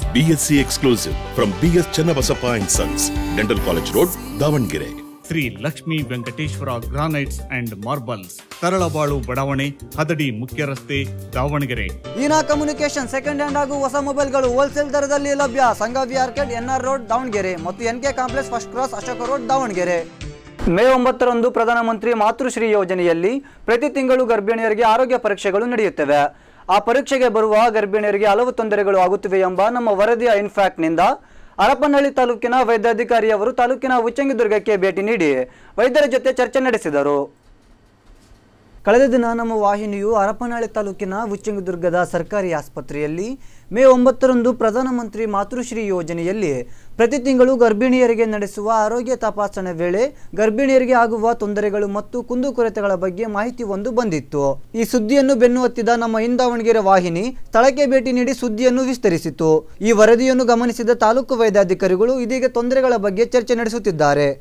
BSc exclusive from BS Channabasappa and Sons, Dental College Road, Davangere. Shri Lakshmi Venkateshwara granites and marbles Taralabalu ಬಡಾವಣೆ ಹದಡಿ ಮುಖ್ಯ ರಸ್ತೆ Davangere Eena communication second hand ಹಾಗೂ ಹೊಸ ಮೊಬೈಲ್ಗಳು ಹೋಲ್ಸೇಲ್ ದರದಲ್ಲಿ ಲಭ್ಯ Sangavi arcade NR road Davangere ಮತ್ತು N K complex first cross Ashoka road Davangere May ಒಂಬತ್ತರಂದು ಪ್ರಧಾನಮಂತ್ರಿ ಮಾತೃಶ್ರೀ ಯೋಜನೆಯಲ್ಲಿ ಪ್ರತಿ ತಿಂಗಳು ಗರ್ಭಿಣಿಯರಿಗೆ ಆರೋಗ್ಯ ಪರೀಕ್ಷೆಗಳು ನಡೆಯುತ್ತವೆ ಆ ಪರೀಕ್ಷೆಗೆ ಬರುವ ಗರ್ಭಿಣಿಯರಿಗೆ ಹಲವು ತೊಂದರೆಗಳು ಆಗುತ್ತಿವೆ ಎಂಬ ನಮ್ಮ ವರದಿಯ ಇನ್ಫ್ಯಾಕ್ಟ್ನಿಂದ ಹರಪನಹಳ್ಳಿ ತಾಲೂಕಿನ ವೈದ್ಯಾಧಿಕಾರಿಯವರು ತಾಲೂಕಿನ ಉಚ್ಚಂಗಿದುರ್ಗಕ್ಕೆ ಭೇಟಿ ನೀಡಿ ವೈದ್ಯರ ಜೊತೆ ಚರ್ಚೆ ನಡೆಸಿದರು ಕಳೆದ ದಿನ ನಮ್ಮ ವಾಹಿನಿಯು ಹರಪನಹಳ್ಳಿ ತಾಲೂಕಿನ ಉಚ್ಚಂಗಿದುರ್ಗದ ಸರ್ಕಾರಿ ಆಸ್ಪತ್ರೆಯಲ್ಲಿ ಮೇ ಒಂಬತ್ತರಂದು ಪ್ರಧಾನಮಂತ್ರಿ ಮಾತೃಶ್ರೀ ಯೋಜನೆಯಲ್ಲಿ ಪ್ರತಿ ತಿಂಗಳು ಗರ್ಭಿಣಿಯರಿಗೆ ನಡೆಸುವ ಆರೋಗ್ಯ ತಪಾಸಣೆ ವೇಳೆ ಗರ್ಭಿಣಿಯರಿಗೆ ಆಗುವ ತೊಂದರೆಗಳು ಮತ್ತು ಕುಂದುಕೊರತೆಗಳ ಬಗ್ಗೆ ಮಾಹಿತಿ ಒಂದು ಬಂದಿತ್ತು ಈ ಸುದ್ದಿಯನ್ನು ಬೆನ್ನು ಹತ್ತಿದ ನಮ್ಮ ಇಂದಾವಣಗೆರೆ ವಾಹಿನಿ ಸ್ಥಳಕ್ಕೆ ಭೇಟಿ ನೀಡಿ ಸುದ್ದಿಯನ್ನು ವಿಸ್ತರಿಸಿತು ಈ ವರದಿಯನ್ನು ಗಮನಿಸಿದ ತಾಲೂಕು ವೈದ್ಯಾಧಿಕಾರಿಗಳು ಇದೀಗ ತೊಂದರೆಗಳ ಬಗ್ಗೆ ಚರ್ಚೆ ನಡೆಸುತ್ತಿದ್ದಾರೆ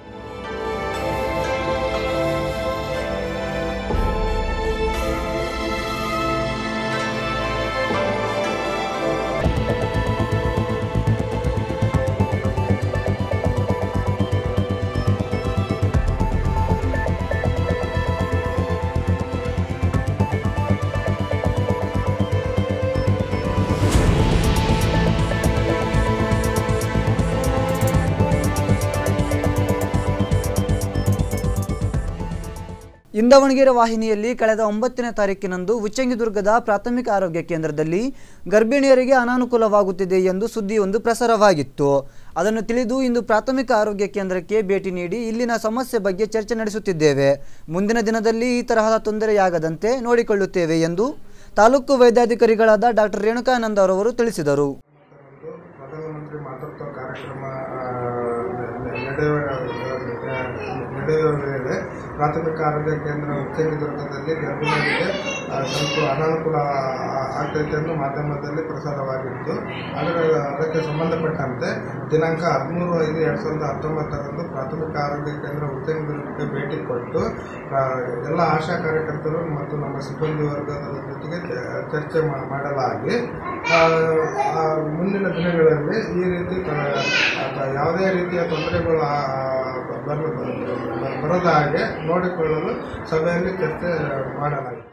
ಇಂದವಣಗೆರೆ ವಾಹಿನಿಯಲ್ಲಿ ಕಳೆದ ಒಂಬತ್ತನೇ ತಾರೀಕಿನಂದು ಉಚ್ಚಂಗಿದುರ್ಗದ ಪ್ರಾಥಮಿಕ ಆರೋಗ್ಯ ಕೇಂದ್ರದಲ್ಲಿ ಗರ್ಭಿಣಿಯರಿಗೆ ಅನಾನುಕೂಲವಾಗುತ್ತಿದೆ ಎಂದು ಸುದ್ದಿಯೊಂದು ಪ್ರಸಾರವಾಗಿತ್ತು ಅದನ್ನು ತಿಳಿದು ಇಂದು ಪ್ರಾಥಮಿಕ ಆರೋಗ್ಯ ಕೇಂದ್ರಕ್ಕೆ ಭೇಟಿ ನೀಡಿ ಇಲ್ಲಿನ ಸಮಸ್ಯೆ ಬಗ್ಗೆ ಚರ್ಚೆ ನಡೆಸುತ್ತಿದ್ದೇವೆ ಮುಂದಿನ ದಿನದಲ್ಲಿ ಈ ತರಹದ ತೊಂದರೆಯಾಗದಂತೆ ನೋಡಿಕೊಳ್ಳುತ್ತೇವೆ ಎಂದು ತಾಲೂಕು ವೈದ್ಯಾಧಿಕಾರಿಗಳಾದ ಡಾಕ್ಟರ್ ರೇಣುಕಾನಂದ ಅವರವರು ತಿಳಿಸಿದರು ಪ್ರಧಾನಮಂತ್ರಿ ಮಾತೃತ್ವ ಕಾರ್ಯಕ್ರಮ ಆ, ನಡೆಯುವ ನಡೆಯುವ ವೇಳೆ ಪ್ರಾಥಮಿಕ ಆರೋಗ್ಯ ಕೇಂದ್ರ ಉಚ್ಚಂಗಿದುರ್ಗದಲ್ಲಿ ಗರ್ಭಿಣಿಯರಿಗೆ ಆ, ಸ್ವಲ್ಪ ಅನಾನುಕೂಲ ಆ- ಆಗ್ತೈತೆ ಎಂದು ಮಾಧ್ಯಮದಲ್ಲಿ ಪ್ರಸಾರವಾಗಿತ್ತು ಅದರ ಅದಕ್ಕೆ ಸಂಬಂಧಪಟ್ಟಂತೆ ದಿನಾಂಕ ಹದಿಮೂರು ಐದು ಎರಡು ಸಾವಿರದ ಹತ್ತೊಂಬತ್ತರಂದು ಪ್ರಾಥಮಿಕ ಆರೋಗ್ಯ ಕೇಂದ್ರ ಉಚ್ಚಂಗಿದುರ್ಗಕ್ಕೆ ಭೇಟಿ ಕೊಟ್ಟು ಆ, ಎಲ್ಲ ಆಶಾ ಕಾರ್ಯಕರ್ತರು ಮತ್ತು ನಮ್ಮ ಸಿಬ್ಬಂದಿ ವರ್ಗದ ಜೊತೆಗೆ ಚ- ಚರ್ಚೆ ಮಾ- ಮಾಡಲಾಗಿ ಆ, ಆ, ಮುಂದಿನ ದಿನಗಳಲ್ಲಿ ಈ ರೀತಿ ತ- ಅಥವಾ ಯಾವುದೇ ರೀತಿಯ ತೊಂದರೆಗಳು ಆ- ಬರ- ಬರದ ಹಾಗೆ ನೋಡಿಕೊಳ್ಳಲು ಸಭೆಯಲ್ಲಿ ಚರ್ಚೆ ಮಾಡಲಾಗಿದೆ